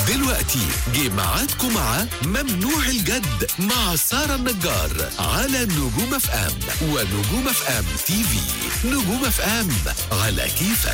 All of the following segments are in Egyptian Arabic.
دلوقتي جه ميعادكم مع ممنوع الجد مع سارة النجار على نجوم اف ام ونجوم اف ام تي في نجوم اف ام على كيفك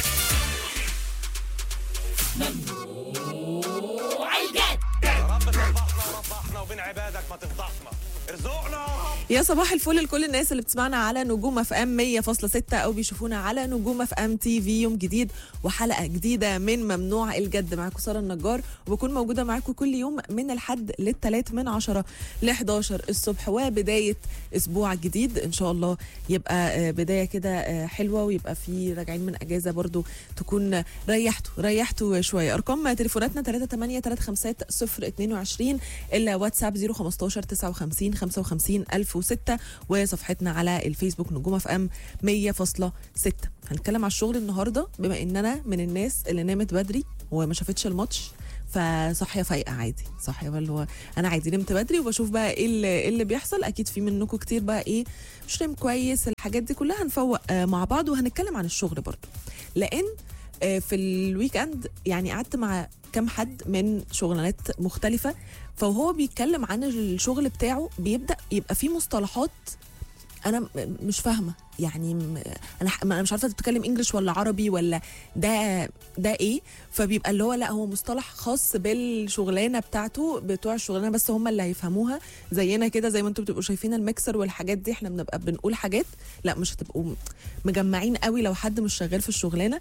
رب تربحنا ربحنا وبين عبادك ما تفضحنا ارزقنا يا صباح الفل لكل الناس اللي بتسمعنا على نجوم اف ام 100.6 او بيشوفونا على نجوم اف ام تي في يوم جديد وحلقه جديده من ممنوع الجد معاكم ساره النجار وبكون موجوده معاكم كل يوم من الحد للثلاث من 10 ل 11 الصبح وبدايه اسبوع جديد ان شاء الله يبقى آه، بدايه كده آه، حلوه ويبقى في راجعين من اجازه برضو تكون ريحتوا ريحتوا شويه ارقام تليفوناتنا 38 350 022 الا واتساب 015 59 55 1006 وصفحتنا على الفيسبوك نجوم اف ام 100.6 هنتكلم على الشغل النهارده بما ان انا من الناس اللي نامت بدري وما شافتش الماتش فصاحيه فايقه عادي صاحيه اللي هو انا عادي نمت بدري وبشوف بقى ايه اللي, إيه اللي بيحصل اكيد في منكم كتير بقى ايه مش نايم كويس الحاجات دي كلها هنفوق آه، مع بعض وهنتكلم عن الشغل برضو لان آه، في الويك اند يعني قعدت مع كام حد من شغلانات مختلفه فهو بيتكلم عن الشغل بتاعه بيبدا يبقى فيه مصطلحات انا م- مش فاهمه يعني م- انا ح- انا مش عارفه بتتكلم انجلش ولا عربي ولا ده ده ايه فبيبقى اللي هو لا هو مصطلح خاص بالشغلانه بتاعته بتوع الشغلانه بس هم اللي هيفهموها زينا كده زي ما انتم بتبقوا شايفين الميكسر والحاجات دي احنا بنبقى بنقول حاجات لا مش هتبقوا م- مجمعين قوي لو حد مش شغال في الشغلانه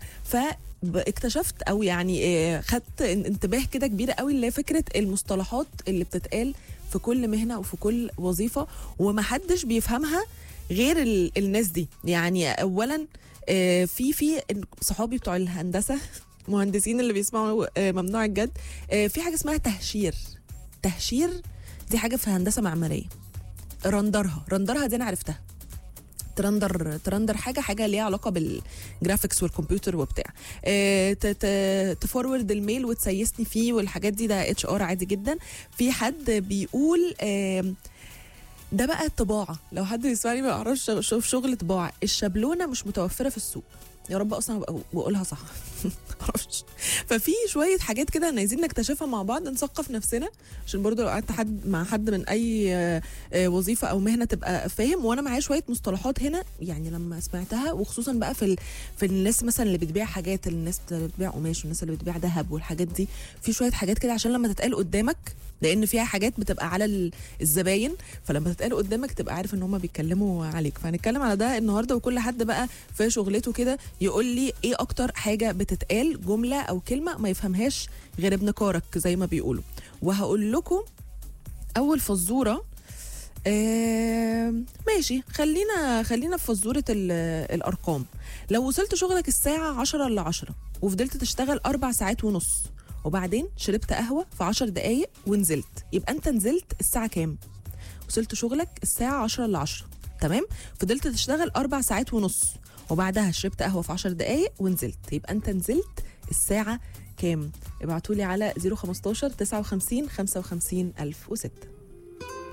فاكتشفت او يعني آه، خدت ان- انتباه كده كبير قوي اللي هي فكره المصطلحات اللي بتتقال في كل مهنه وفي كل وظيفه ومحدش بيفهمها غير ال- الناس دي يعني اولا آه، في في صحابي بتوع الهندسه مهندسين اللي بيسمعوا آه، ممنوع الجد آه، في حاجه اسمها تهشير تهشير دي حاجه في هندسه معماريه رندرها رندرها دي انا عرفتها ترندر ترندر حاجه حاجه ليها علاقه بالجرافيكس والكمبيوتر وبتاع آه، ت- ت- تفورورد الميل وتسيسني فيه والحاجات دي ده اتش ار عادي جدا في حد بيقول آم، ده بقى الطباعه لو حد بيسمعني ما يعرفش شوف شغل طباعه الشابلونه مش متوفره في السوق يا رب اصلا ابقى بقولها صح معرفش ففي شويه حاجات كده عايزين نكتشفها مع بعض نثقف نفسنا عشان برضو لو قعدت حد مع حد من اي آه، آه، وظيفه او مهنه تبقى فاهم وانا معايا شويه مصطلحات هنا يعني لما سمعتها وخصوصا بقى في ال... في الناس مثلا اللي بتبيع حاجات الناس اللي بتبيع قماش والناس اللي بتبيع ذهب والحاجات دي في شويه حاجات كده عشان لما تتقال قدامك لان فيها حاجات بتبقى على ال- الزباين فلما تتقال قدامك تبقى عارف ان هم بيتكلموا عليك فهنتكلم على ده النهارده وكل حد بقى في شغلته كده يقول لي ايه اكتر حاجه بتتقال جمله او كلمه ما يفهمهاش غير ابن كارك زي ما بيقولوا وهقول لكم اول فزوره آه ماشي خلينا خلينا في فزوره ال- الارقام لو وصلت شغلك الساعه 10 ل 10 وفضلت تشتغل اربع ساعات ونص وبعدين شربت قهوه في 10 دقايق ونزلت يبقى انت نزلت الساعه كام وصلت شغلك الساعه 10 ل 10 تمام فضلت تشتغل اربع ساعات ونص وبعدها شربت قهوه في 10 دقايق ونزلت يبقى انت نزلت الساعه كام ابعتولي على 015 59 55 1006